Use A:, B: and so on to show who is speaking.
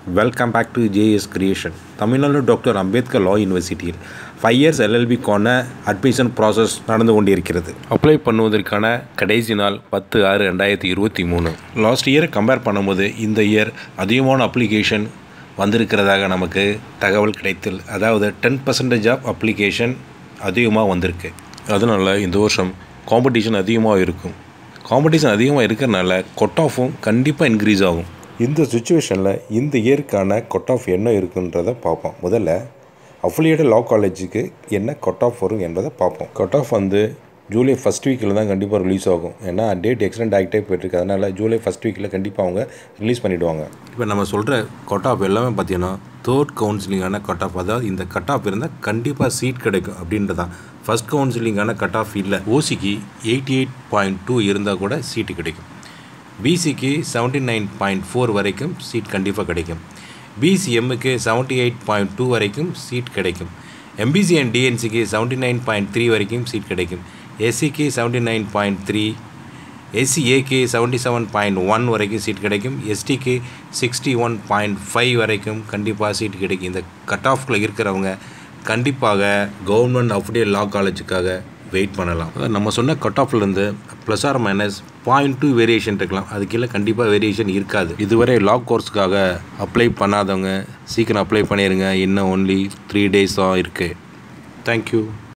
A: welcome back to JS creation Tamil Nadu doctor Ambedkar law யூனிவர்சிட்டியில் five years எல்எல்பிக்கான admission process நடந்து கொண்டிருக்கிறது அப்ளை பண்ணுவதற்கான கடைசி நாள் பத்து ஆறு ரெண்டாயிரத்தி இருபத்தி மூணு லாஸ்ட் இயரை கம்பேர் பண்ணும்போது இந்த இயர் அதிகமான அப்ளிகேஷன் வந்திருக்கிறதாக நமக்கு தகவல் கிடைத்தல் அதாவது டென் பர்சன்டேஜ் ஆஃப் அப்ளிகேஷன் அதிகமாக வந்திருக்கு அதனால் இந்த வருஷம் காம்படிஷன் அதிகமாக இருக்கும் காம்படிஷன் அதிகமாக இருக்கிறனால கொட் ஆஃபும் கண்டிப்பாக இன்க்ரீஸ் ஆகும் இந்த சுச்சுவேஷனில் இந்த இயருக்கான கொட் ஆஃப் என்ன இருக்குன்றதை பார்ப்போம் முதல்ல அஃபிலியேட்டட் லா காலேஜுக்கு என்ன கொட் ஆஃப் வரும் என்பதை பார்ப்போம் கொட் ஆஃப் வந்து ஜூலை ஃபஸ்ட் வீக்கில் தான் கண்டிப்பாக ரிலீஸ் ஆகும் ஏன்னா டேட் எக்ஸ்டெண்ட் ஆகிட்டே போயிட்டுருக்கு அதனால் ஜூலை ஃபஸ்ட் வீக்கில் கண்டிப்பாக அவங்க ரிலீஸ் பண்ணிவிடுவாங்க இப்போ நம்ம சொல்கிற கொட் ஆஃப் எல்லாமே பார்த்தீங்கன்னா தேர்ட் கவுன்சிலிங்கான கட் ஆஃப் அதாவது இந்த கட் ஆஃப் இருந்தால் கண்டிப்பாக சீட் கிடைக்கும் அப்படின்றதான் ஃபஸ்ட் கவுன்சிலிங்கான கட் ஆஃப் இல்லை ஓசிக்கு எயிட்டி எயிட் பாயிண்ட் டூ இருந்தால் கூட சீட்டு கிடைக்கும் பிசிக்கு செவன்ட்டி நைன் பாயிண்ட் ஃபோர் வரைக்கும் சீட் கண்டிப்பாக கிடைக்கும் பிசிஎம்முக்கு செவன்ட்டி எயிட் பாயிண்ட் டூ வரைக்கும் சீட் கிடைக்கும் எம்பிசி அண்ட் டிஎன்சிக்கு செவன்ட்டி நைன் பாயிண்ட் த்ரீ வரைக்கும் சீட் கிடைக்கும் எஸ்சிக்கு செவன்ட்டி நைன் பாயிண்ட் த்ரீ எஸ்சிஏக்கு செவன்ட்டி செவன் பாயிண்ட் ஒன் வரைக்கும் சீட் கிடைக்கும் எஸ்டிக்கு சிக்ஸ்டி ஒன் பாயிண்ட் ஃபைவ் வரைக்கும் கண்டிப்பாக சீட் கிடைக்கும் இந்த கட் ஆஃப்ல இருக்கிறவங்க கண்டிப்பாக கவர்மெண்ட் அஃபிலியல் லா காலேஜுக்காக வெயிட் பண்ணலாம் அதாவது நம்ம சொன்ன கட் ஆஃப்லேருந்து plus or minus point two variation இருக்கலாம் அது கீழே கண்டிப்பாக வேரியேஷன் இருக்காது இதுவரை லா கோர்ஸ்க்காக அப்ளை பண்ணாதவங்க சீக்கிரம் அப்ளை பண்ணிடுங்க இன்னும் ஒன்லி த்ரீ டேஸ் தான் இருக்குது தேங்க்யூ